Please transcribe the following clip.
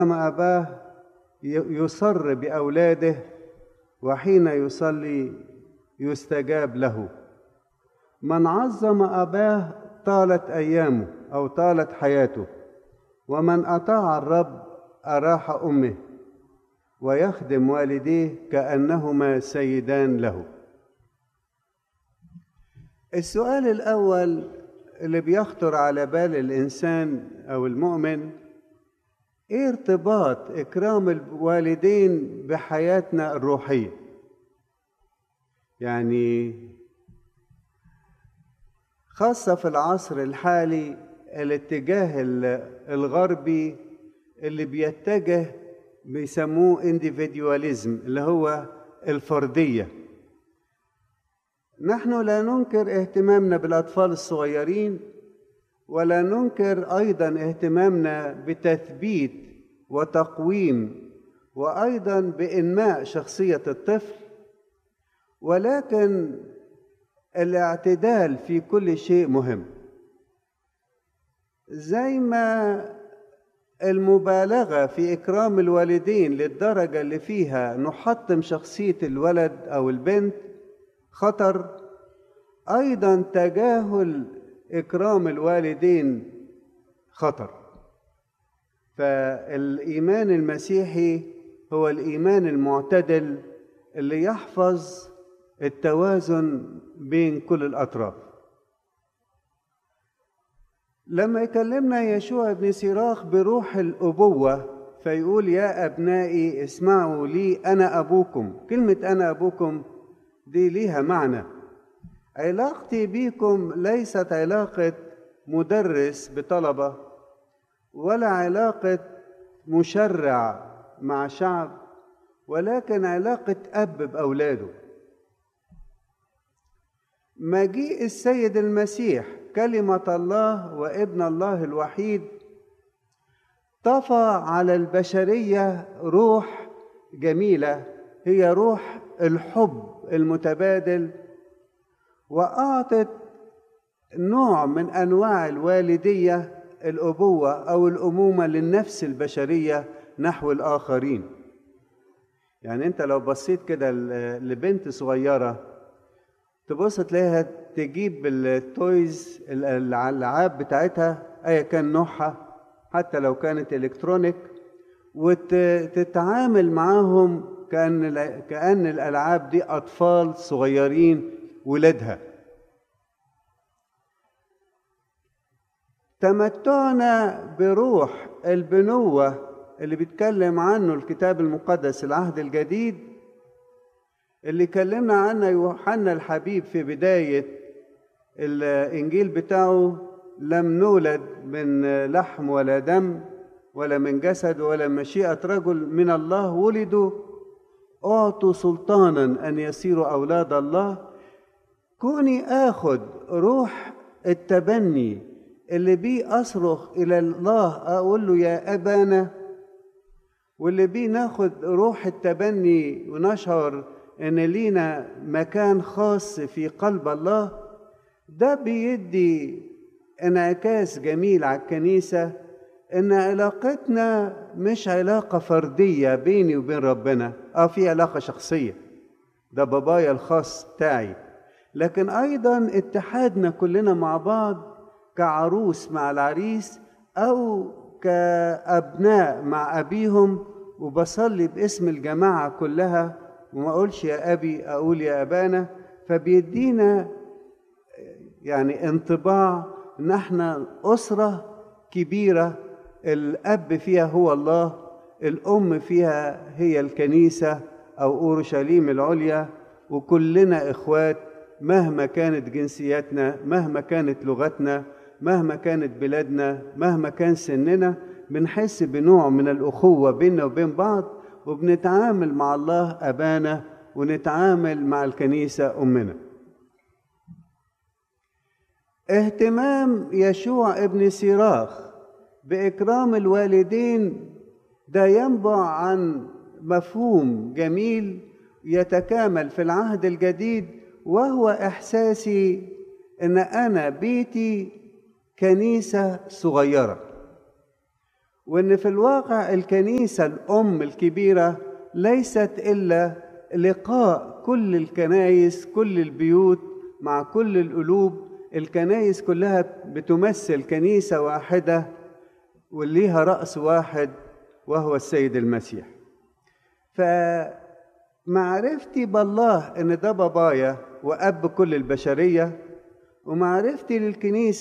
أما أباه يصر بأولاده وحين يصلي يستجاب له من عظم أباه طالت أيامه أو طالت حياته ومن أطاع الرب أراح أمه ويخدم والديه كأنهما سيدان له السؤال الأول اللي بيخطر على بال الإنسان أو المؤمن إيه ارتباط إكرام الوالدين بحياتنا الروحية يعني خاصة في العصر الحالي الاتجاه الغربي اللي بيتجه بيسموه individualism اللي هو الفردية نحن لا ننكر اهتمامنا بالأطفال الصغيرين ولا ننكر أيضا اهتمامنا بتثبيت وتقويم وأيضا بإنماء شخصية الطفل ولكن الاعتدال في كل شيء مهم زي ما المبالغه في اكرام الوالدين للدرجه اللي فيها نحطم شخصيه الولد او البنت خطر ايضا تجاهل اكرام الوالدين خطر فالايمان المسيحي هو الايمان المعتدل اللي يحفظ التوازن بين كل الاطراف لما يكلمنا يشوع بن سيراخ بروح الابوه فيقول يا ابنائي اسمعوا لي انا ابوكم كلمه انا ابوكم دي ليها معنى علاقتي بيكم ليست علاقه مدرس بطلبه ولا علاقه مشرع مع شعب ولكن علاقه اب باولاده مجيء السيد المسيح كلمة الله وابن الله الوحيد طفى على البشرية روح جميلة هي روح الحب المتبادل وأعطت نوع من أنواع الوالدية الأبوة أو الأمومة للنفس البشرية نحو الآخرين يعني أنت لو بصيت كده لبنت صغيرة تبص تلاقيها تجيب التويز الالعاب بتاعتها ايا كان نوعها حتى لو كانت الكترونيك وتتعامل معاهم كان كان الالعاب دي اطفال صغيرين ولادها تمتعنا بروح البنوه اللي بيتكلم عنه الكتاب المقدس العهد الجديد اللي كلمنا عنه يوحنا الحبيب في بداية الإنجيل بتاعه لم نولد من لحم ولا دم ولا من جسد ولا مشيئة رجل من الله ولدوا أعطوا سلطانا أن يصيروا أولاد الله كوني آخد روح التبني اللي بيه أصرخ إلى الله أقول له يا أبانا واللي بيه ناخد روح التبني ونشعر ان لينا مكان خاص في قلب الله ده بيدي انعكاس جميل على الكنيسه ان علاقتنا مش علاقه فرديه بيني وبين ربنا اه في علاقه شخصيه ده بابايا الخاص بتاعي لكن ايضا اتحادنا كلنا مع بعض كعروس مع العريس او كابناء مع ابيهم وبصلي باسم الجماعه كلها وما اقولش يا ابي اقول يا ابانا فبيدينا يعني انطباع ان احنا اسره كبيره الاب فيها هو الله الام فيها هي الكنيسه او اورشليم العليا وكلنا اخوات مهما كانت جنسياتنا مهما كانت لغتنا مهما كانت بلادنا مهما كان سننا بنحس بنوع من الاخوه بيننا وبين بعض وبنتعامل مع الله أبانا ونتعامل مع الكنيسة أمنا اهتمام يشوع ابن سيراخ بإكرام الوالدين ده ينبع عن مفهوم جميل يتكامل في العهد الجديد وهو إحساسي إن أنا بيتي كنيسة صغيرة وان في الواقع الكنيسه الام الكبيره ليست الا لقاء كل الكنايس كل البيوت مع كل القلوب الكنايس كلها بتمثل كنيسه واحده وليها راس واحد وهو السيد المسيح فمعرفتي بالله ان ده بابايا واب كل البشريه ومعرفتي للكنيسه